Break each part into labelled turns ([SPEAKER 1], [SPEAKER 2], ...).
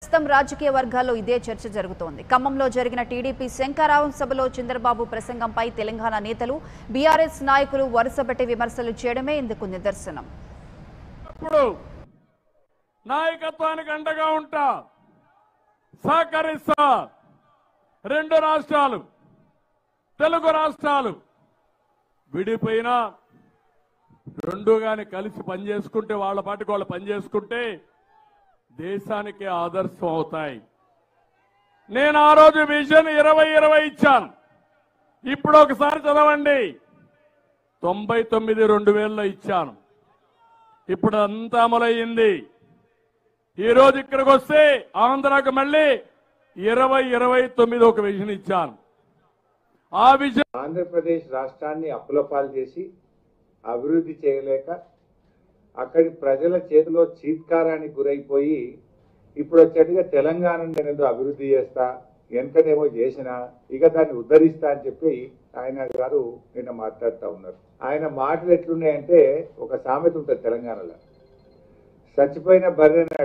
[SPEAKER 1] ప్రస్తుతం రాజకీయ వర్గాల్లో ఇదే చర్చ జరుగుతోంది ఖమ్మంలో జరిగిన టీడీపీ శంకారావం సభలో చంద్రబాబు ప్రసంగంపై తెలంగాణ నేతలు బీఆర్ఎస్ నాయకులు వరుసపెట్టి విమర్శలు చేయడమే ఇందుకు నిదర్శనం
[SPEAKER 2] ఇప్పుడు నాయకత్వానికి అండగా ఉంటా సహకరిస్తా రెండు రాష్ట్రాలు తెలుగు రాష్ట్రాలు విడిపోయినా రెండు గాని కలిసి పనిచేసుకుంటే వాళ్ళ పాటికి వాళ్ళు పనిచేసుకుంటే దేశానికి ఆదర్శం అవుతాయి నేను ఆ రోజు విజన్ ఇరవై ఇరవై ఇచ్చాను ఇప్పుడు ఒకసారి చదవండి తొంభై తొమ్మిది రెండు వేలలో ఇచ్చాను ఇప్పుడు అంతా అమలయ్యింది ఈ రోజు ఇక్కడికి వస్తే ఆంధ్రాకు మళ్ళీ ఇరవై ఇరవై తొమ్మిది ఒక విజన్ ఇచ్చాను ఆ విజన్
[SPEAKER 3] ఆంధ్రప్రదేశ్ రాష్ట్రాన్ని అప్పులపాలు చేసి అభివృద్ధి చేయలేక అక్కడి ప్రజల చేతిలో చీత్కారానికి గురైపోయి ఇప్పుడు వచ్చేట్టుగా తెలంగాణ నేను అభివృద్ధి చేస్తా వెనకనేమో చేసిన ఇక దాన్ని ఉద్ధరిస్తా అని చెప్పి ఆయన గారు నిన్న మాట్లాడుతూ ఉన్నారు ఆయన మాటలు ఎట్లున్నాయంటే ఒక సామెత ఉంటుంది తెలంగాణలో చచ్చిపోయిన బర్రెనట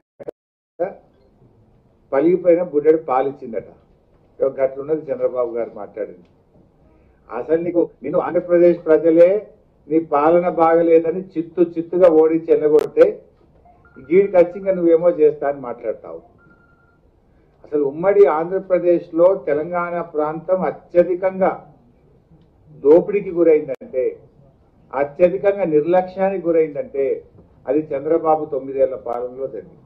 [SPEAKER 3] పలిగిపోయిన బుడ్డెడు పాలిచ్చిందట ఇక గట్లున్నది చంద్రబాబు గారు మాట్లాడింది అసలు నీకు నేను ఆంధ్రప్రదేశ్ ప్రజలే నీ పాలన బాగలేదని చిత్తు చిత్తుగా ఓడించి ఎల్లగొడితే గీడికి వచ్చి ఇంకా నువ్వేమో చేస్తా అని మాట్లాడతావు అసలు ఉమ్మడి ఆంధ్రప్రదేశ్ లో తెలంగాణ ప్రాంతం అత్యధికంగా దోపిడీకి గురైందంటే అత్యధికంగా నిర్లక్ష్యానికి గురైందంటే అది చంద్రబాబు తొమ్మిదేళ్ల పాలనలో జరిగింది